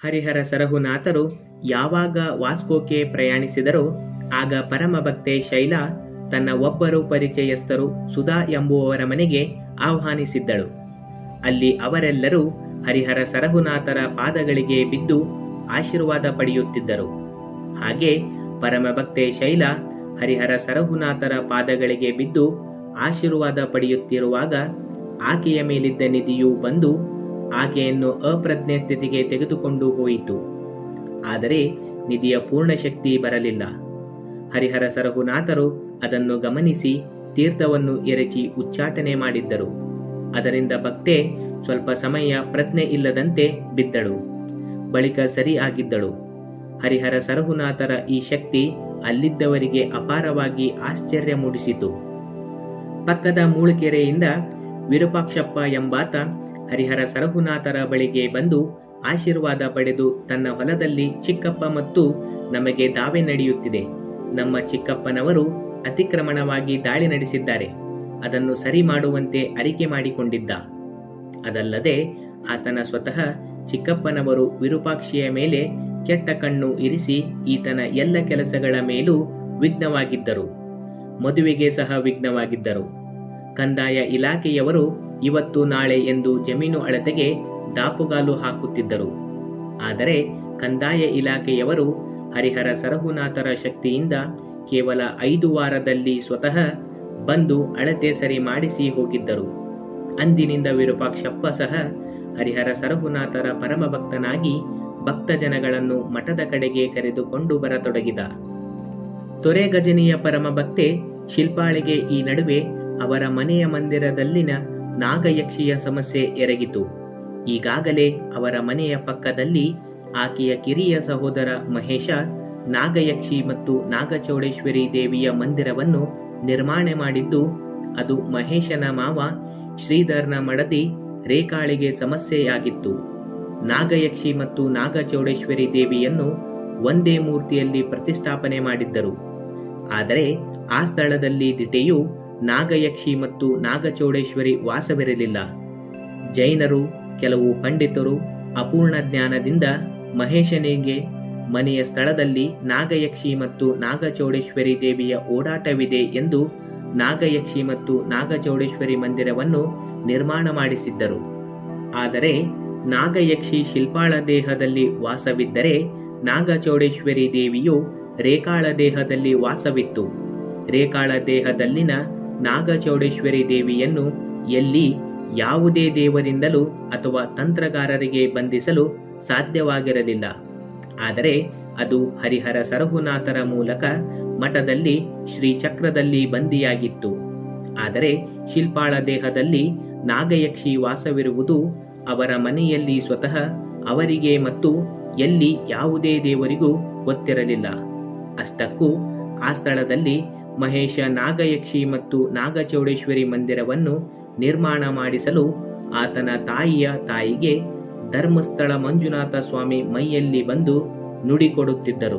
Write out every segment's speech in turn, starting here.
ಹರಿಹರ ಸರಹುನಾಥರು ಯಾವಾಗ ವಾಸ್ಕೋಕ್ಕೆ ಪ್ರಯಾಣಿಸಿದರೋ ಆಗ ಪರಮಭಕ್ತೆ ಶೈಲಾ ತನ್ನ ಒಬ್ಬರು ಪರಿಚಯಸ್ಥರು ಸುಧಾ ಎಂಬುವವರ ಮನೆಗೆ ಆಹ್ವಾನಿಸಿದ್ದಳು ಅಲ್ಲಿ ಅವರೆಲ್ಲರೂ ಹರಿಹರ ಸರಹುನಾಥರ ಪಾದಗಳಿಗೆ ಬಿದ್ದು ಆಶೀರ್ವಾದ ಪಡೆಯುತ್ತಿದ್ದರು ಹಾಗೆ ಪರಮಭಕ್ತೆ ಶೈಲಾ ಹರಿಹರ ಸರಹುನಾಥರ ಪಾದಗಳಿಗೆ ಬಿದ್ದು ಆಶೀರ್ವಾದ ಪಡೆಯುತ್ತಿರುವಾಗ ಆಕೆಯ ಮೇಲಿದ್ದ ನಿಧಿಯು ಬಂದು ಆಕೆಯನ್ನು ಅಪ್ರಜ್ಞೆ ಸ್ಥಿತಿಗೆ ತೆಗೆದುಕೊಂಡು ಹೋಯಿತು ಆದರೆ ನಿಧಿಯ ಪೂರ್ಣ ಶಕ್ತಿ ಬರಲಿಲ್ಲ ಹರಿಹರ ಸರಹುನಾಥರು ಅದನ್ನು ಗಮನಿಸಿ ತೀರ್ಥವನ್ನು ಎರಚಿ ಉಚ್ಚಾಟನೆ ಮಾಡಿದ್ದರು ಅದರಿಂದ ಭಕ್ತೆ ಸ್ವಲ್ಪ ಸಮಯ ಪ್ರಜ್ಞೆ ಇಲ್ಲದಂತೆ ಬಿದ್ದಳು ಬಳಿಕ ಸರಿ ಆಗಿದ್ದಳು ಹರಿಹರ ಸರಹುನಾಥರ ಈ ಶಕ್ತಿ ಅಲ್ಲಿದ್ದವರಿಗೆ ಅಪಾರವಾಗಿ ಆಶ್ಚರ್ಯ ಮೂಡಿಸಿತು ಪಕ್ಕದ ಮೂಳಿಕೆರೆಯಿಂದ ವಿರೂಪಾಕ್ಷಪ್ಪ ಎಂಬಾತ ಹರಿಹರ ಸರಹುನಾಥರ ಬಳಿಗೆ ಬಂದು ಆಶೀರ್ವಾದ ಪಡೆದು ತನ್ನ ಹೊಲದಲ್ಲಿ ಚಿಕ್ಕಪ್ಪ ಮತ್ತು ನಮಗೆ ದಾವೆ ನಡೆಯುತ್ತಿದೆ ನಮ್ಮ ಚಿಕ್ಕಪ್ಪನವರು ಅತಿಕ್ರಮಣವಾಗಿ ದಾಳಿ ನಡೆಸಿದ್ದಾರೆ ಅದನ್ನು ಸರಿ ಮಾಡುವಂತೆ ಅರಿಕೆ ಮಾಡಿಕೊಂಡಿದ್ದ ಅದಲ್ಲದೆ ಆತನ ಸ್ವತಃ ಚಿಕ್ಕಪ್ಪನವರು ವಿರೂಪಾಕ್ಷಿಯ ಮೇಲೆ ಕೆಟ್ಟ ಕಣ್ಣು ಇರಿಸಿ ಈತನ ಎಲ್ಲ ಕೆಲಸಗಳ ಮೇಲೂ ವಿಘ್ನವಾಗಿದ್ದರು ಮದುವೆಗೆ ಸಹ ವಿಘ್ನವಾಗಿದ್ದರು ಕಂದಾಯ ಇಲಾಖೆಯವರು ಇವತ್ತು ನಾಳೆ ಎಂದು ಜಮೀನು ಅಳತೆಗೆ ದಾಪುಗಾಲು ಹಾಕುತ್ತಿದ್ದರು ಆದರೆ ಕಂದಾಯ ಇಲಾಖೆಯವರು ಹರಿಹರ ಸರಹುನಾಥರ ಶಕ್ತಿಯಿಂದ ಕೇವಲ ಐದು ವಾರದಲ್ಲಿ ಸ್ವತಃ ಬಂದು ಅಳತೆ ಸರಿ ಮಾಡಿಸಿ ಹೋಗಿದ್ದರು ಅಂದಿನಿಂದ ವಿರೂಪಾಕ್ಷಪ್ಪ ಸಹ ಹರಿಹರ ಸರಹುನಾಥರ ಪರಮಭಕ್ತನಾಗಿ ಭಕ್ತ ಜನಗಳನ್ನು ಮಠದ ಕಡೆಗೆ ಕರೆದುಕೊಂಡು ಬರತೊಡಗಿದ ತೊರೆಗಜನಿಯ ಪರಮಭಕ್ತೆ ಶಿಲ್ಪಾಳಿಗೆ ಈ ನಡುವೆ ಅವರ ಮನೆಯ ಮಂದಿರದಲ್ಲಿನ ನಾಗಯಕ್ಷಿಯ ಸಮಸ್ಯೆ ಎರಗಿತು ಈಗಾಗಲೇ ಅವರ ಮನೆಯ ಪಕ್ಕದಲ್ಲಿ ಆಕೆಯ ಕಿರಿಯ ಸಹೋದರ ಮಹೇಶ ನಾಗಯಕ್ಷಿ ಮತ್ತು ನಾಗಚೌಡೇಶ್ವರಿ ದೇವಿಯ ಮಂದಿರವನ್ನು ನಿರ್ಮಾಣ ಮಾಡಿದ್ದು ಅದು ಮಹೇಶನ ಮಾವ ಶ್ರೀಧರ್ನ ಮಡದಿ ರೇಖಾಳಿಗೆ ಸಮಸ್ಯೆಯಾಗಿತ್ತು ನಾಗಯಕ್ಷಿ ಮತ್ತು ನಾಗಚೌಡೇಶ್ವರಿ ದೇವಿಯನ್ನು ಒಂದೇ ಮೂರ್ತಿಯಲ್ಲಿ ಪ್ರತಿಷ್ಠಾಪನೆ ಮಾಡಿದ್ದರು ಆದರೆ ಆ ಸ್ಥಳದಲ್ಲಿ ದಿಟೆಯು ನಾಗಯಕ್ಷಿ ಮತ್ತು ನಾಗಚೌಡೇಶ್ವರಿ ವಾಸವಿರಲಿಲ್ಲ ಜೈನರು ಕೆಲವು ಪಂಡಿತರು ಅಪೂರ್ಣ ಜ್ಞಾನದಿಂದ ಮಹೇಶನಿಗೆ ಮನೆಯ ಸ್ಥಳದಲ್ಲಿ ನಾಗಯಕ್ಷಿ ಮತ್ತು ನಾಗಚೌಡೇಶ್ವರಿ ದೇವಿಯ ಓಡಾಟವಿದೆ ಎಂದು ನಾಗಯಕ್ಷಿ ಮತ್ತು ನಾಗಚೌಡೇಶ್ವರಿ ಮಂದಿರವನ್ನು ನಿರ್ಮಾಣ ಮಾಡಿಸಿದ್ದರು ಆದರೆ ನಾಗಯಕ್ಷಿ ಶಿಲ್ಪಾಳ ದೇಹದಲ್ಲಿ ವಾಸವಿದ್ದರೆ ನಾಗಚೌಡೇಶ್ವರಿ ದೇವಿಯು ರೇಖಾಳ ದೇಹದಲ್ಲಿ ವಾಸವಿತ್ತು ರೇಖಾಳ ದೇಹದಲ್ಲಿನ ನಾಗಚೌಡೇಶ್ವರಿ ದೇವಿಯನ್ನು ಎಲ್ಲಿ ಯಾವುದೇ ದೇವರಿಂದಲೂ ಅಥವಾ ತಂತ್ರಗಾರರಿಗೆ ಬಂಧಿಸಲು ಸಾಧ್ಯವಾಗಿರಲಿಲ್ಲ ಆದರೆ ಅದು ಹರಿಹರ ಸರಹುನಾಥರ ಮೂಲಕ ಮಠದಲ್ಲಿ ಶ್ರೀಚಕ್ರದಲ್ಲಿ ಬಂದಿಯಾಗಿತ್ತು ಆದರೆ ಶಿಲ್ಪಾಳ ದೇಹದಲ್ಲಿ ನಾಗಯಕ್ಷಿ ವಾಸವಿರುವುದು ಅವರ ಮನೆಯಲ್ಲಿ ಸ್ವತಃ ಅವರಿಗೆ ಮತ್ತು ಎಲ್ಲಿ ಯಾವುದೇ ದೇವರಿಗೂ ಗೊತ್ತಿರಲಿಲ್ಲ ಅಷ್ಟಕ್ಕೂ ಆ ಸ್ಥಳದಲ್ಲಿ ಮಹೇಶ ನಾಗಯಕ್ಷಿ ಮತ್ತು ನಾಗಚೌಡೇಶ್ವರಿ ಮಂದಿರವನ್ನು ನಿರ್ಮಾಣ ಮಾಡಿಸಲು ಆತನ ತಾಯಿಯ ತಾಯಿಗೆ ಧರ್ಮಸ್ಥಳ ಮಂಜುನಾಥ ಸ್ವಾಮಿ ಮೈಯಲ್ಲಿ ಬಂದು ನುಡಿಕೊಡುತ್ತಿದ್ದರು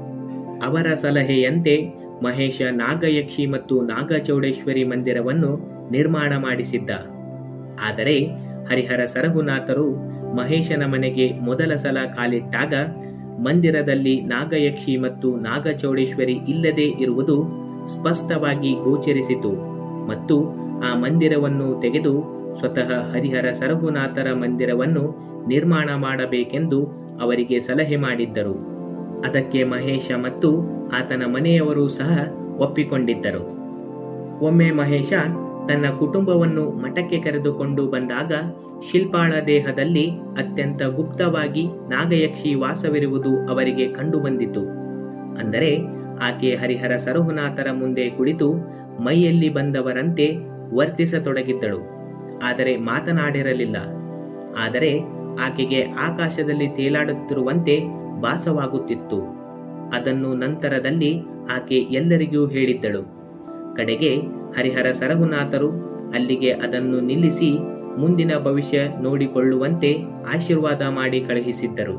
ಅವರ ಸಲಹೆಯಂತೆ ಮಹೇಶ ನಾಗಯಕ್ಷಿ ಮತ್ತು ನಾಗಚೌಡೇಶ್ವರಿ ಮಂದಿರವನ್ನು ನಿರ್ಮಾಣ ಮಾಡಿಸಿದ್ದ ಆದರೆ ಹರಿಹರ ಸರಹುನಾಥರು ಮಹೇಶನ ಮನೆಗೆ ಮೊದಲ ಸಲ ಕಾಲಿಟ್ಟಾಗ ಮಂದಿರದಲ್ಲಿ ನಾಗಯಕ್ಷಿ ಮತ್ತು ನಾಗಚೌಡೇಶ್ವರಿ ಇಲ್ಲದೆ ಇರುವುದು ಸ್ಪಷ್ಟವಾಗಿ ಗೋಚರಿಸಿತು ಮತ್ತು ಆ ಮಂದಿರವನ್ನು ತೆಗೆದು ಸ್ವತಃ ಹರಿಹರ ಸರಹುನಾಥರ ಮಂದಿರವನ್ನು ನಿರ್ಮಾಣ ಮಾಡಬೇಕೆಂದು ಅವರಿಗೆ ಸಲಹೆ ಮಾಡಿದ್ದರು ಅದಕ್ಕೆ ಮಹೇಶ ಮತ್ತು ಆತನ ಮನೆಯವರು ಸಹ ಒಪ್ಪಿಕೊಂಡಿದ್ದರು ಒಮ್ಮೆ ಮಹೇಶ ತನ್ನ ಕುಟುಂಬವನ್ನು ಮಠಕ್ಕೆ ಕರೆದುಕೊಂಡು ಬಂದಾಗ ಶಿಲ್ಪಾಳ ದೇಹದಲ್ಲಿ ಅತ್ಯಂತ ಗುಪ್ತವಾಗಿ ನಾಗಯಕ್ಷಿ ವಾಸವಿರುವುದು ಅವರಿಗೆ ಕಂಡುಬಂದಿತು ಅಂದರೆ ಆಕೆ ಹರಿಹರ ಸರಹುನಾಥರ ಮುಂದೆ ಕುಳಿತು ಮೈಯಲ್ಲಿ ಬಂದವರಂತೆ ವರ್ತಿಸತೊಡಗಿದ್ದಳು ಆದರೆ ಮಾತನಾಡಿರಲಿಲ್ಲ ಆದರೆ ಆಕೆಗೆ ಆಕಾಶದಲ್ಲಿ ತೇಲಾಡುತ್ತಿರುವಂತೆ ಭಾಸವಾಗುತ್ತಿತ್ತು ಅದನ್ನು ನಂತರದಲ್ಲಿ ಆಕೆ ಎಲ್ಲರಿಗೂ ಹೇಳಿದ್ದಳು ಕಡೆಗೆ ಹರಿಹರ ಸರಹುನಾಥರು ಅಲ್ಲಿಗೆ ಅದನ್ನು ನಿಲ್ಲಿಸಿ ಮುಂದಿನ ಭವಿಷ್ಯ ನೋಡಿಕೊಳ್ಳುವಂತೆ ಆಶೀರ್ವಾದ ಮಾಡಿ ಕಳುಹಿಸಿದ್ದರು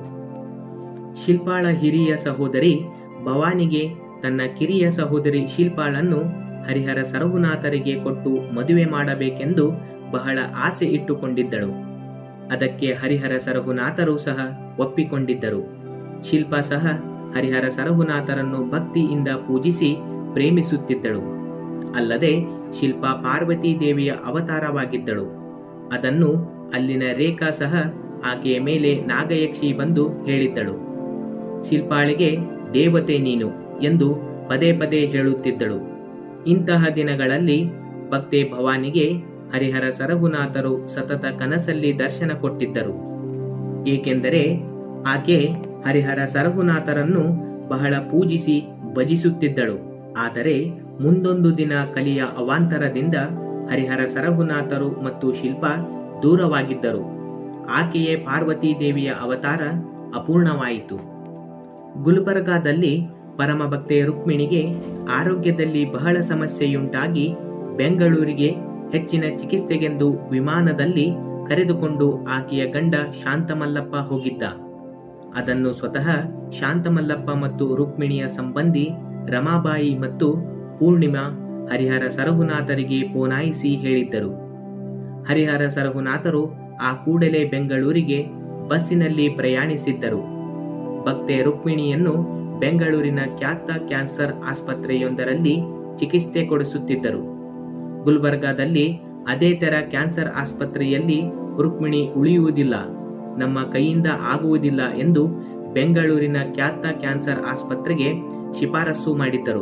ಶಿಲ್ಪಾಳ ಹಿರಿಯ ಸಹೋದರಿ ಭವಾನಿಗೆ ತನ್ನ ಕಿರಿಯ ಸಹೋದರಿ ಶಿಲ್ಪಾಳನ್ನು ಹರಿಹರ ಸರಹುನಾಥರಿಗೆ ಕೊಟ್ಟು ಮದುವೆ ಮಾಡಬೇಕೆಂದು ಬಹಳ ಆಸೆ ಇಟ್ಟುಕೊಂಡಿದ್ದಳು ಅದಕ್ಕೆ ಹರಿಹರ ಸರಹುನಾಥರು ಸಹ ಒಪ್ಪಿಕೊಂಡಿದ್ದರು ಶಿಲ್ಪ ಸಹ ಹರಿಹರ ಸರಹುನಾಥರನ್ನು ಭಕ್ತಿಯಿಂದ ಪೂಜಿಸಿ ಪ್ರೇಮಿಸುತ್ತಿದ್ದಳು ಅಲ್ಲದೆ ಶಿಲ್ಪ ಪಾರ್ವತಿ ದೇವಿಯ ಅವತಾರವಾಗಿದ್ದಳು ಅದನ್ನು ಅಲ್ಲಿನ ರೇಖಾ ಸಹ ಆಕೆಯ ಮೇಲೆ ನಾಗಯಕ್ಷಿ ಬಂದು ಹೇಳಿದ್ದಳು ಶಿಲ್ಪಾಳಿಗೆ ದೇವತೆ ನೀನು ಎಂದು ಪದೇ ಪದೇ ಹೇಳುತ್ತಿದ್ದಳು ಇಂತಹ ದಿನಗಳಲ್ಲಿ ಭಕ್ತೆ ಭವಾನಿಗೆ ಹರಿಹರ ಸರಹುನಾಥರು ಸತತ ಕನಸಲ್ಲಿ ದರ್ಶನ ಕೊಟ್ಟಿದ್ದರು ಏಕೆಂದರೆ ಆಕೆ ಹರಿಹರ ಸರಹುನಾಥರನ್ನು ಬಹಳ ಪೂಜಿಸಿ ಭಜಿಸುತ್ತಿದ್ದಳು ಆದರೆ ಮುಂದೊಂದು ದಿನ ಕಲಿಯ ಅವಾಂತರದಿಂದ ಹರಿಹರ ಸರಹುನಾಥರು ಮತ್ತು ಶಿಲ್ಪ ದೂರವಾಗಿದ್ದರು ಆಕೆಯೇ ಪಾರ್ವತಿ ದೇವಿಯ ಅವತಾರ ಅಪೂರ್ಣವಾಯಿತು ಗುಲ್ಬರ್ಗಾದಲ್ಲಿ ಪರಮಭಕ್ತೆ ರುಕ್ಮಿಣಿಗೆ ಆರೋಗ್ಯದಲ್ಲಿ ಬಹಳ ಸಮಸ್ಯೆಯುಂಟಾಗಿ ಬೆಂಗಳೂರಿಗೆ ಹೆಚ್ಚಿನ ಚಿಕಿತ್ಸೆಗೆಂದು ವಿಮಾನದಲ್ಲಿ ಕರೆದುಕೊಂಡು ಆಕೆಯ ಗಂಡ ಶಾಂತಮಲ್ಲಪ್ಪ ಹೋಗಿದ್ದ ಅದನ್ನು ಸ್ವತಃ ಶಾಂತಮಲ್ಲಪ್ಪ ಮತ್ತು ರುಕ್ಮಿಣಿಯ ಸಂಬಂಧಿ ರಮಾಬಾಯಿ ಮತ್ತು ಪೂರ್ಣಿಮಾ ಹರಿಹರ ಸರಹುನಾಥರಿಗೆ ಪೋನಾಯಿಸಿ ಹೇಳಿದ್ದರು ಹರಿಹರ ಸರಹುನಾಥರು ಆ ಕೂಡಲೇ ಬೆಂಗಳೂರಿಗೆ ಬಸ್ಸಿನಲ್ಲಿ ಪ್ರಯಾಣಿಸಿದ್ದರು ಭಕ್ತೆ ರುಕ್ಮಿಣಿಯನ್ನು ಬೆಂಗಳೂರಿನ ಖ್ಯಾತ ಕ್ಯಾನ್ಸರ್ ಆಸ್ಪತ್ರೆಯೊಂದರಲ್ಲಿ ಚಿಕಿತ್ಸೆ ಕೊಡಿಸುತ್ತಿದ್ದರು ಗುಲ್ಬರ್ಗಾದಲ್ಲಿ ಅದೇ ತರ ಕ್ಯಾನ್ಸರ್ ಆಸ್ಪತ್ರೆಯಲ್ಲಿ ರುಕ್ಮಿಣಿ ಉಳಿಯುವುದಿಲ್ಲ ನಮ್ಮ ಕೈಯಿಂದ ಆಗುವುದಿಲ್ಲ ಎಂದು ಬೆಂಗಳೂರಿನ ಖ್ಯಾತ ಕ್ಯಾನ್ಸರ್ ಆಸ್ಪತ್ರೆಗೆ ಶಿಫಾರಸು ಮಾಡಿದ್ದರು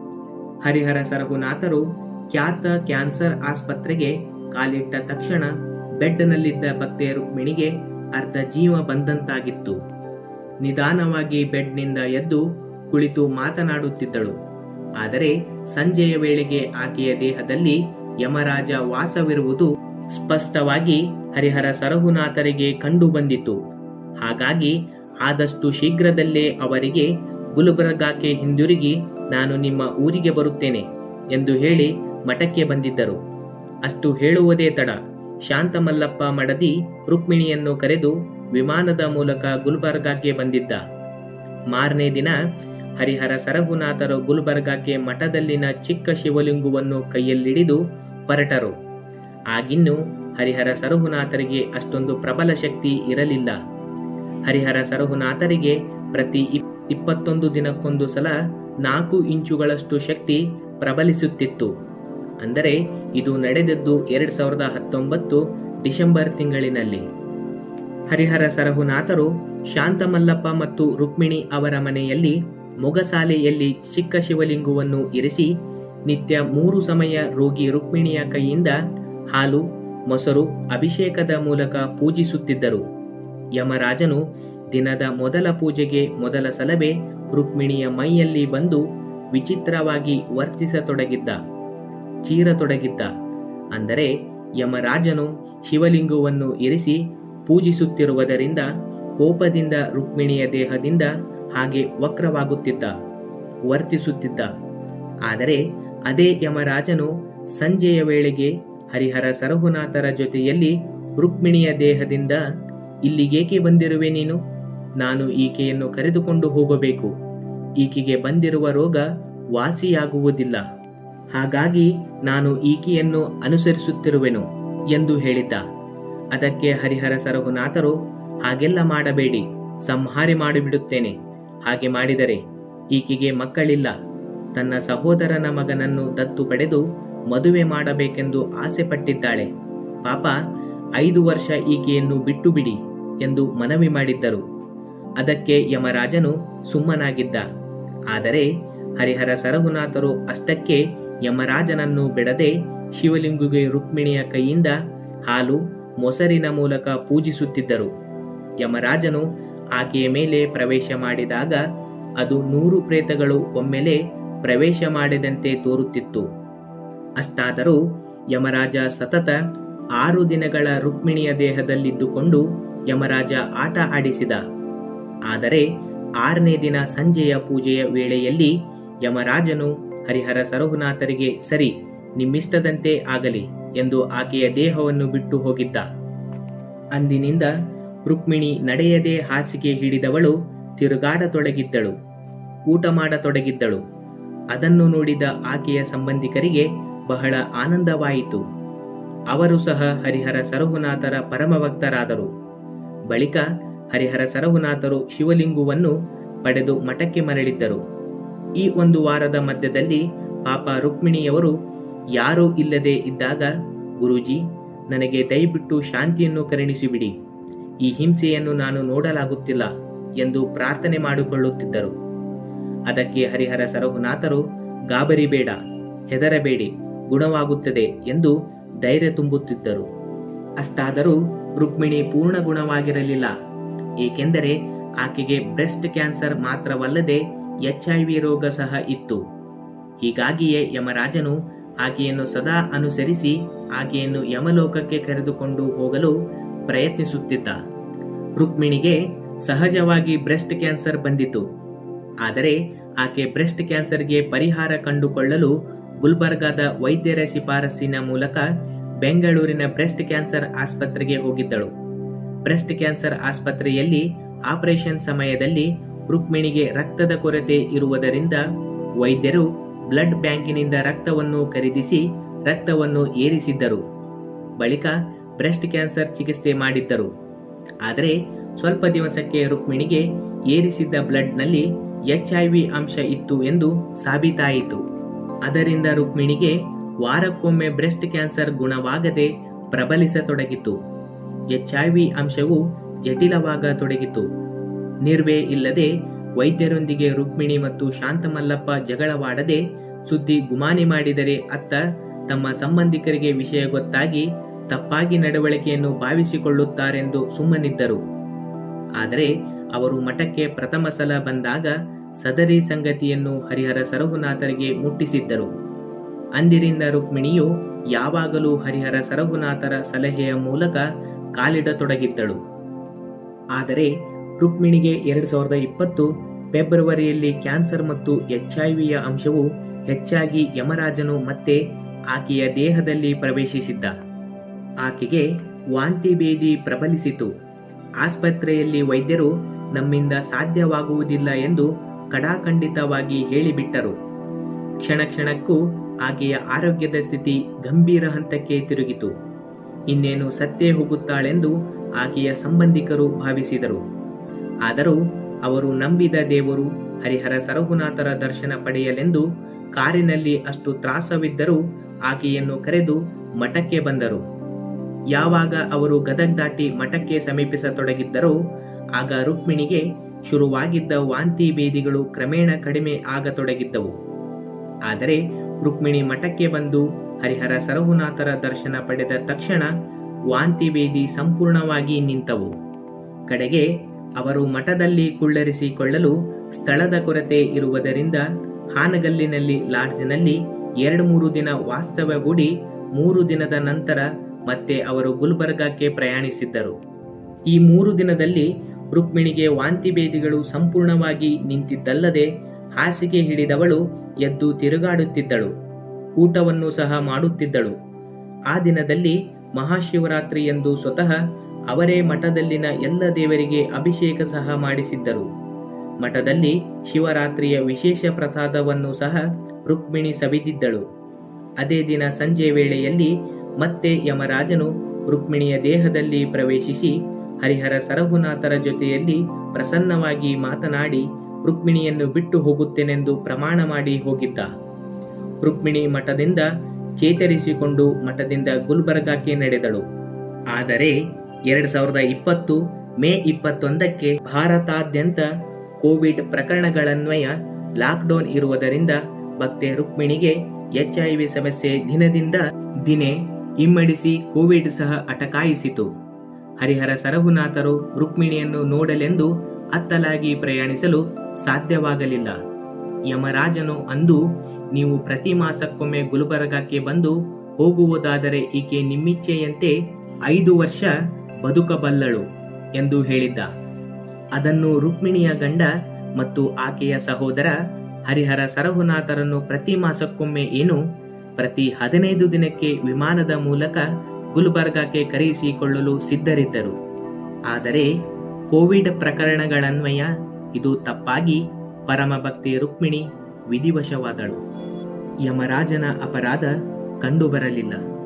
ಹರಿಹರ ಸರಹುನಾಥರು ಖ್ಯಾತ ಕ್ಯಾನ್ಸರ್ ಆಸ್ಪತ್ರೆಗೆ ಕಾಲಿಟ್ಟ ತಕ್ಷಣ ಬೆಡ್ನಲ್ಲಿದ್ದ ಭಕ್ತೆ ರುಕ್ಮಿಣಿಗೆ ಅರ್ಧ ಜೀವ ಬಂದಂತಾಗಿತ್ತು ನಿಧಾನವಾಗಿ ಬೆಡ್ನಿಂದ ಎದ್ದು ಕುಳಿತು ಮಾತನಾಡುತ್ತಿದ್ದಳು ಆದರೆ ಸಂಜೆಯ ವೇಳೆಗೆ ಆಕೆಯ ದೇಹದಲ್ಲಿ ಯಮರಾಜ ವಾಸವಿರುವುದು ಸ್ಪಷ್ಟವಾಗಿ ಹರಿಹರ ಸರಹುನಾಥರಿಗೆ ಕಂಡುಬಂದಿತು ಹಾಗಾಗಿ ಆದಷ್ಟು ಶೀಘ್ರದಲ್ಲೇ ಅವರಿಗೆ ಗುಲ್ಬರ್ಗಾಕ್ಕೆ ಹಿಂದಿರುಗಿ ನಾನು ನಿಮ್ಮ ಊರಿಗೆ ಬರುತ್ತೇನೆ ಎಂದು ಹೇಳಿ ಮಠಕ್ಕೆ ಬಂದಿದ್ದರು ಅಷ್ಟು ಹೇಳುವುದೇ ತಡ ಶಾಂತಮಲ್ಲಪ್ಪ ಮಡದಿ ರುಕ್ಮಿಣಿಯನ್ನು ಕರೆದು ವಿಮಾನದ ಮೂಲಕ ಗುಲ್ಬರ್ಗಾಕ್ಕೆ ಬಂದಿದ್ದ ಮಾರನೇ ದಿನ ಹರಿಹರ ಸರಹುನಾಥರು ಗುಲ್ಬರ್ಗಾಕ್ಕೆ ಮಠದಲ್ಲಿನ ಚಿಕ್ಕ ಶಿವಲಿಂಗವನ್ನು ಕೈಯಲ್ಲಿಡಿದು ಹೊರಟರು ಆಗಿನ್ನು ಹರಿಹರ ಸರಹುನಾಥರಿಗೆ ಅಷ್ಟೊಂದು ಪ್ರಬಲ ಶಕ್ತಿ ಇರಲಿಲ್ಲ ಹರಿಹರ ಸರಹುನಾಥರಿಗೆ ಪ್ರತಿ ಇಪ್- ಇಪ್ಪತ್ತೊಂದು ದಿನಕ್ಕೊಂದು ಸಲ ನಾಲ್ಕು ಇಂಚುಗಳಷ್ಟು ಶಕ್ತಿ ಪ್ರಬಲಿಸುತ್ತಿತ್ತು ಅಂದರೆ ಇದು ನಡೆದದ್ದು ಎರಡ್ ಸಾವಿರದ ಹತ್ತೊಂಬತ್ತು ಡಿಸೆಂಬರ್ ತಿಂಗಳಿನಲ್ಲಿ ಹರಿಹರ ಸರಹುನಾಥರು ಶಾಂತಮಲ್ಲಪ್ಪ ಮತ್ತು ರುಕ್ಮಿಣಿ ಅವರ ಮನೆಯಲ್ಲಿ ಮೊಗಸಾಲೆಯಲ್ಲಿ ಚಿಕ್ಕ ಶಿವಲಿಂಗವನ್ನು ಇರಿಸಿ ನಿತ್ಯ ಮೂರು ಸಮಯ ರೋಗಿ ರುಕ್ಮಿಣಿಯ ಕೈಯಿಂದ ಹಾಲು ಮೊಸರು ಅಭಿಷೇಕದ ಮೂಲಕ ಪೂಜಿಸುತ್ತಿದ್ದರು ಯಮರಾಜನು ದಿನದ ಮೊದಲ ಪೂಜೆಗೆ ಮೊದಲ ಸಲವೇ ರುಕ್ಮಿಣಿಯ ಮೈಯಲ್ಲಿ ಬಂದು ವಿಚಿತ್ರವಾಗಿ ವರ್ತಿಸತೊಡಗಿದ್ದ ಚೀರತೊಡಗಿದ್ದ ಅಂದರೆ ಯಮರಾಜನು ಶಿವಲಿಂಗವನ್ನು ಇರಿಸಿ ಪೂಜಿಸುತ್ತಿರುವುದರಿಂದ ಕೋಪದಿಂದ ರುಕ್ಮಿಣಿಯ ದೇಹದಿಂದ ಹಾಗೆ ವಕ್ರವಾಗುತ್ತಿದ್ದ ವರ್ತಿಸುತ್ತಿದ್ದ ಆದರೆ ಅದೇ ಯಮರಾಜನು ಸಂಜೆಯ ವೇಳೆಗೆ ಹರಿಹರ ಸರಹುನಾಥರ ಜೊತೆಯಲ್ಲಿ ರುಕ್ಮಿಣಿಯ ದೇಹದಿಂದ ಇಲ್ಲಿಗೇಕೆ ಬಂದಿರುವೆ ನೀನು ನಾನು ಈಕೆಯನ್ನು ಕರೆದುಕೊಂಡು ಹೋಗಬೇಕು ಈಕೆಗೆ ಬಂದಿರುವ ರೋಗ ವಾಸಿಯಾಗುವುದಿಲ್ಲ ಹಾಗಾಗಿ ನಾನು ಈಕೆಯನ್ನು ಅನುಸರಿಸುತ್ತಿರುವೆನು ಎಂದು ಹೇಳಿದ್ದ ಅದಕ್ಕೆ ಹರಿಹರ ಸರಹುನಾಥರು ಹಾಗೆಲ್ಲ ಮಾಡಬೇಡಿ ಸಂಹಾರಿ ಮಾಡಿಬಿಡುತ್ತೇನೆ ಹಾಗೆ ಮಾಡಿದರೆ ಈಕೆಗೆ ಮಕ್ಕಳಿಲ್ಲ ತನ್ನ ಸಹೋದರನ ಮಗನನ್ನು ದತ್ತು ಪಡೆದು ಮದುವೆ ಮಾಡಬೇಕೆಂದು ಆಸೆ ಪಟ್ಟಿದ್ದಾಳೆ ಪಾಪ ಐದು ವರ್ಷ ಈಕೆಯನ್ನು ಬಿಟ್ಟು ಬಿಡಿ ಎಂದು ಮನವಿ ಮಾಡಿದ್ದರು ಅದಕ್ಕೆ ಯಮರಾಜನು ಸುಮ್ಮನಾಗಿದ್ದ ಆದರೆ ಹರಿಹರ ಸರಹುನಾಥರು ಅಷ್ಟಕ್ಕೆ ಯಮರಾಜನನ್ನು ಬಿಡದೆ ಶಿವಲಿಂಗುಗೆ ರುಕ್ಮಿಣಿಯ ಕೈಯಿಂದ ಹಾಲು ಮೊಸರಿನ ಮೂಲಕ ಪೂಜಿಸುತ್ತಿದ್ದರು ಯಮರಾಜನು ಆಕೆಯ ಮೇಲೆ ಪ್ರವೇಶ ಮಾಡಿದಾಗ ಅದು ನೂರು ಪ್ರೇತಗಳು ಒಮ್ಮೆಲೆ ಪ್ರವೇಶ ಮಾಡಿದಂತೆ ತೋರುತ್ತಿತ್ತು ಅಷ್ಟಾದರೂ ಯಮರಾಜ ಸತತ ಆರು ದಿನಗಳ ರುಕ್ಮಿಣಿಯ ದೇಹದಲ್ಲಿದ್ದುಕೊಂಡು ಯಮರಾಜ ಆಟ ಆಡಿಸಿದ ಆದರೆ ಆರನೇ ದಿನ ಸಂಜೆಯ ಪೂಜೆಯ ವೇಳೆಯಲ್ಲಿ ಯಮರಾಜನು ಹರಿಹರ ಸರಹುನಾಥರಿಗೆ ಸರಿ ನಿಮ್ಮಿಷ್ಟದಂತೆ ಆಗಲಿ ಎಂದು ಆಕೆಯ ದೇಹವನ್ನು ಬಿಟ್ಟು ಹೋಗಿದ್ದ ಅಂದಿನಿಂದ ರುಕ್ಮಿಣಿ ನಡೆಯದೆ ಹಾಸಿಗೆ ಹಿಡಿದವಳು ತಿರುಗಾಡತೊಡಗಿದ್ದಳು ಊಟ ಮಾಡತೊಡಗಿದ್ದಳು ಅದನ್ನು ನೋಡಿದ ಆಕೆಯ ಸಂಬಂಧಿಕರಿಗೆ ಬಹಳ ಆನಂದವಾಯಿತು ಅವರು ಸಹ ಹರಿಹರ ಸರಹುನಾಥರ ಪರಮಭಕ್ತರಾದರು ಬಳಿಕ ಹರಿಹರ ಸರಹುನಾಥರು ಶಿವಲಿಂಗುವನ್ನು ಪಡೆದು ಮಠಕ್ಕೆ ಮರಳಿದ್ದರು ಈ ಒಂದು ವಾರದ ಮಧ್ಯದಲ್ಲಿ ಪಾಪ ರುಕ್ಮಿಣಿಯವರು ಯಾರೂ ಇಲ್ಲದೆ ಇದ್ದಾಗ ಗುರೂಜಿ ನನಗೆ ದಯವಿಟ್ಟು ಶಾಂತಿಯನ್ನು ಕರುಣಿಸಿಬಿಡಿ ಈ ಹಿಂಸೆಯನ್ನು ನಾನು ನೋಡಲಾಗುತ್ತಿಲ್ಲ ಎಂದು ಪ್ರಾರ್ಥನೆ ಮಾಡಿಕೊಳ್ಳುತ್ತಿದ್ದರು ಅದಕ್ಕೆ ಹರಿಹರ ಸರಹುನಾಥರು ಗಾಬರಿಬೇಡ ಹೆದರಬೇಡಿ ಗುಣವಾಗುತ್ತದೆ ಎಂದು ಧೈರ್ಯ ತುಂಬುತ್ತಿದ್ದರು ಅಷ್ಟಾದರೂ ರುಕ್ಮಿಣಿ ಪೂರ್ಣ ಗುಣವಾಗಿರಲಿಲ್ಲ ಏಕೆಂದರೆ ಆಕೆಗೆ ಬ್ರೆಸ್ಟ್ ಕ್ಯಾನ್ಸರ್ ಮಾತ್ರವಲ್ಲದೆ ಎಚ್ ಐ ವಿ ರೋಗ ಸಹ ಇತ್ತು ಹೀಗಾಗಿಯೇ ಯಮರಾಜನು ಆಕೆಯನ್ನು ಸದಾ ಅನುಸರಿಸಿ ಆಕೆಯನ್ನು ಯಮಲೋಕಕ್ಕೆ ಕರೆದುಕೊಂಡು ಹೋಗಲು ಪ್ರಯತ್ನಿಸುತ್ತಿದ್ದ ರುಕ್ಮಿಣಿಗೆ ಸಹಜವಾಗಿ ಬ್ರೆಸ್ಟ್ ಕ್ಯಾನ್ಸರ್ ಬಂದಿತು ಆದರೆ ಆಕೆ ಬ್ರೆಸ್ಟ್ ಕ್ಯಾನ್ಸರ್ಗೆ ಪರಿಹಾರ ಕಂಡುಕೊಳ್ಳಲು ಗುಲ್ಬರ್ಗಾದ ವೈದ್ಯರ ಶಿಫಾರಸ್ಸಿನ ಮೂಲಕ ಬೆಂಗಳೂರಿನ ಬ್ರೆಸ್ಟ್ ಕ್ಯಾನ್ಸರ್ ಆಸ್ಪತ್ರೆಗೆ ಹೋಗಿದ್ದಳು ಬ್ರೆಸ್ಟ್ ಕ್ಯಾನ್ಸರ್ ಆಸ್ಪತ್ರೆಯಲ್ಲಿ ಆಪರೇಷನ್ ಸಮಯದಲ್ಲಿ ರುಕ್ಮಿಣಿಗೆ ರಕ್ತದ ಕೊರತೆ ಇರುವುದರಿಂದ ವೈದ್ಯರು ಬ್ಲಡ್ ಬ್ಯಾಂಕಿನಿಂದ ರಕ್ತವನ್ನು ಖರೀದಿಸಿ ರಕ್ತವನ್ನು ಏರಿಸಿದ್ದರು ಬಳಿಕ ಬ್ರೆಸ್ಟ್ ಕ್ಯಾನ್ಸರ್ ಚಿಕಿತ್ಸೆ ಮಾಡಿದ್ದರು ಆದರೆ ಸ್ವಲ್ಪ ದಿವಸಕ್ಕೆ ರುಕ್ಮಿಣಿಗೆ ಏರಿಸಿದ್ದ ಬ್ಲಡ್ನಲ್ಲಿ ಎಚ್ ಐ ವಿ ಅಂಶ ಇತ್ತು ಎಂದು ಸಾಬೀತಾಯಿತು ಅದರಿಂದ ರುಕ್ಮಿಣಿಗೆ ವಾರಕ್ಕೊಮ್ಮೆ ಬ್ರೆಸ್ಟ್ ಕ್ಯಾನ್ಸರ್ ಗುಣವಾಗದೆ ಪ್ರಬಲಿಸತೊಡಗಿತು ಎಚ್ ಐ ವಿ ಅಂಶವು ಜಟಿಲವಾಗತೊಡಗಿತು ನಿರ್ವೇ ಇಲ್ಲದೆ ವೈದ್ಯರೊಂದಿಗೆ ರುಕ್ಮಿಣಿ ಮತ್ತು ಶಾಂತಮಲ್ಲಪ್ಪ ಜಗಳವಾಡದೆ ಸುದ್ದಿ ಗುಮಾನಿ ಮಾಡಿದರೆ ಅತ್ತ ತಮ್ಮ ಸಂಬಂಧಿಕರಿಗೆ ವಿಷಯ ಗೊತ್ತಾಗಿ ತಪ್ಪಾಗಿ ನಡವಳಿಕೆಯನ್ನು ಭಾವಿಸಿಕೊಳ್ಳುತ್ತಾರೆಂದು ಸುಮ್ಮನಿದ್ದರು ಆದರೆ ಅವರು ಮಠಕ್ಕೆ ಪ್ರಥಮ ಸಲ ಬಂದಾಗ ಸದರಿ ಸಂಗತಿಯನ್ನು ಹರಿಹರ ಸರಹುನಾಥರಿಗೆ ಮುಟ್ಟಿಸಿದ್ದರು ಅಂದಿರಿಂದ ರುಕ್ಮಿಣಿಯು ಯಾವಾಗಲೂ ಹರಿಹರ ಸರಹುನಾಥರ ಸಲಹೆಯ ಮೂಲಕ ಕಾಲಿಡತೊಡಗಿದ್ದಳು ಆದರೆ ರುಕ್ಮಿಣಿಗೆ ಎರಡ್ ಸಾವಿರದ ಇಪ್ಪತ್ತು ಫೆಬ್ರವರಿಯಲ್ಲಿ ಕ್ಯಾನ್ಸರ್ ಮತ್ತು ಎಚ್ಐವಿಯ ಅಂಶವು ಹೆಚ್ಚಾಗಿ ಯಮರಾಜನು ಮತ್ತೆ ಆಕೆಯ ದೇಹದಲ್ಲಿ ಪ್ರವೇಶಿಸಿದ್ದ ಆಕೆಗೆ ವಾಂತಿ ಭೇದಿ ಪ್ರಬಲಿಸಿತು ಆಸ್ಪತ್ರೆಯಲ್ಲಿ ವೈದ್ಯರು ನಮ್ಮಿಂದ ಸಾಧ್ಯವಾಗುವುದಿಲ್ಲ ಎಂದು ಕಡಾಖಂಡಿತವಾಗಿ ಹೇಳಿಬಿಟ್ಟರು ಕ್ಷಣ ಕ್ಷಣಕ್ಕೂ ಆಕೆಯ ಆರೋಗ್ಯದ ಸ್ಥಿತಿ ಗಂಭೀರ ಹಂತಕ್ಕೆ ತಿರುಗಿತು ಇನ್ನೇನು ಸತ್ತೇ ಹೋಗುತ್ತಾಳೆಂದು ಆಕೆಯ ಸಂಬಂಧಿಕರು ಭಾವಿಸಿದರು ಆದರೂ ಅವರು ನಂಬಿದ ದೇವರು ಹರಿಹರ ಸರಹುನಾಥರ ದರ್ಶನ ಪಡೆಯಲೆಂದು ಕಾರಿನಲ್ಲಿ ಅಷ್ಟು ತ್ರಾಸವಿದ್ದರೂ ಆಕೆಯನ್ನು ಕರೆದು ಮಠಕ್ಕೆ ಬಂದರು ಯಾವಾಗ ಅವರು ಗದಗ್ ದಾಟಿ ಮಠಕ್ಕೆ ಸಮೀಪಿಸತೊಡಗಿದ್ದರೋ ಆಗ ರುಕ್ಮಿಣಿಗೆ ಶುರುವಾಗಿದ್ದ ವಾಂತಿ ಭೇದಿಗಳು ಕ್ರಮೇಣ ಕಡಿಮೆ ಆಗತೊಡಗಿದ್ದವು ಆದರೆ ರುಕ್ಮಿಣಿ ಮಠಕ್ಕೆ ಬಂದು ಹರಿಹರ ಸರಹುನಾಥರ ದರ್ಶನ ಪಡೆದ ತಕ್ಷಣ ವಾಂತಿ ಭೇದಿ ಸಂಪೂರ್ಣವಾಗಿ ನಿಂತವು ಕಡೆಗೆ ಅವರು ಮಠದಲ್ಲಿ ಕುಳ್ಳರಿಸಿಕೊಳ್ಳಲು ಸ್ಥಳದ ಕೊರತೆ ಇರುವುದರಿಂದ ಹಾನಗಲ್ಲಿನಲ್ಲಿ ಲಾಡ್ಜ್ನಲ್ಲಿ ಎರಡು ಮೂರು ದಿನ ವಾಸ್ತವ್ಯಗೂಡಿ ಮೂರು ದಿನದ ನಂತರ ಮತ್ತೆ ಅವರು ಗುಲ್ಬರ್ಗಾಕ್ಕೆ ಪ್ರಯಾಣಿಸಿದ್ದರು ಈ ಮೂರು ದಿನದಲ್ಲಿ ರುಕ್ಮಿಣಿಗೆ ವಾಂತಿ ಭೇದಿಗಳು ಸಂಪೂರ್ಣವಾಗಿ ನಿಂತಿದ್ದಲ್ಲದೆ ಹಾಸಿಗೆ ಹಿಡಿದವಳು ಎದ್ದು ತಿರುಗಾಡುತ್ತಿದ್ದಳು ಊಟವನ್ನು ಸಹ ಮಾಡುತ್ತಿದ್ದಳು ಆ ದಿನದಲ್ಲಿ ಮಹಾಶಿವರಾತ್ರಿ ಎಂದು ಸ್ವತಃ ಅವರೇ ಮಠದಲ್ಲಿನ ಎಲ್ಲ ದೇವರಿಗೆ ಅಭಿಷೇಕ ಸಹ ಮಾಡಿಸಿದ್ದರು ಮಠದಲ್ಲಿ ಶಿವರಾತ್ರಿಯ ವಿಶೇಷ ಪ್ರಸಾದವನ್ನು ಸಹ ರುಕ್ಮಿಣಿ ಸವಿದಿದ್ದಳು ಅದೇ ದಿನ ಸಂಜೆ ವೇಳೆಯಲ್ಲಿ ಮತ್ತೆ ಯಮರಾಜನು ರುಕ್ಮಿಣಿಯ ದೇಹದಲ್ಲಿ ಪ್ರವೇಶಿಸಿ ಹರಿಹರ ಸರಹುನಾಥರ ಜೊತೆಯಲ್ಲಿ ಪ್ರಸನ್ನವಾಗಿ ಮಾತನಾಡಿ ರುಕ್ಮಿಣಿಯನ್ನು ಬಿಟ್ಟು ಹೋಗುತ್ತೇನೆಂದು ಪ್ರಮಾಣ ಮಾಡಿ ಹೋಗಿದ್ದ ರುಕ್ಮಿಣಿ ಮಠದಿಂದ ಚೇತರಿಸಿಕೊಂಡು ಮಠದಿಂದ ಗುಲ್ಬರ್ಗಾಕ್ಕೆ ನಡೆದಳು ಆದರೆ ಎರಡ್ ಸಾವಿರದ ಇಪ್ಪತ್ತು ಮೇ ಇಪ್ಪತ್ತೊಂದಕ್ಕೆ ಭಾರತಾದ್ಯಂತ ಕೋವಿಡ್ ಪ್ರಕರಣಗಳನ್ವಯ ಲಾಕ್ಡೌನ್ ಇರುವುದರಿಂದ ಭಕ್ತೆ ರುಕ್ಮಿಣಿಗೆ ಎಚ್ಐವಿ ಸಮಸ್ಯೆ ದಿನದಿಂದ ದಿನೇ ಇಮ್ಮಡಿಸಿ ಕೋವಿಡ್ ಸಹ ಅಟಕಾಯಿಸಿತು ಹರಿಹರ ಸರಹುನಾಥರು ರುಕ್ಮಿಣಿಯನ್ನು ನೋಡಲೆಂದು ಅತ್ತಲಾಗಿ ಪ್ರಯಾಣಿಸಲು ಸಾಧ್ಯವಾಗಲಿಲ್ಲ ಯಮರಾಜನು ಅಂದು ನೀವು ಪ್ರತಿ ಮಾಸಕ್ಕೊಮ್ಮೆ ಗುಲ್ಬರ್ಗಾಕ್ಕೆ ಬಂದು ಹೋಗುವುದಾದರೆ ಈಕೆ ನಿಮ್ಮಿಚ್ಛೆಯಂತೆ ಐದು ವರ್ಷ ಬದುಕಬಲ್ಲಳು ಎಂದು ಹೇಳಿದ್ದ ಅದನ್ನು ರುಕ್ಮಿಣಿಯ ಗಂಡ ಮತ್ತು ಆಕೆಯ ಸಹೋದರ ಹರಿಹರ ಸರಹುನಾಥರನ್ನು ಪ್ರತಿ ಮಾಸಕ್ಕೊಮ್ಮೆ ಏನು ಪ್ರತಿ ಹದಿನೈದು ದಿನಕ್ಕೆ ವಿಮಾನದ ಮೂಲಕ ಗುಲ್ಬರ್ಗಾಕ್ಕೆ ಕರೆಯಿಸಿಕೊಳ್ಳಲು ಸಿದ್ಧರಿದ್ದರು ಆದರೆ ಕೋವಿಡ್ ಪ್ರಕರಣಗಳನ್ವಯ ಇದು ತಪ್ಪಾಗಿ ಪರಮಭಕ್ತಿ ರುಕ್ಮಿಣಿ ವಿಧಿವಶವಾದಳು ಯಮರಾಜನ ಅಪರಾಧ ಕಂಡುಬರಲಿಲ್ಲ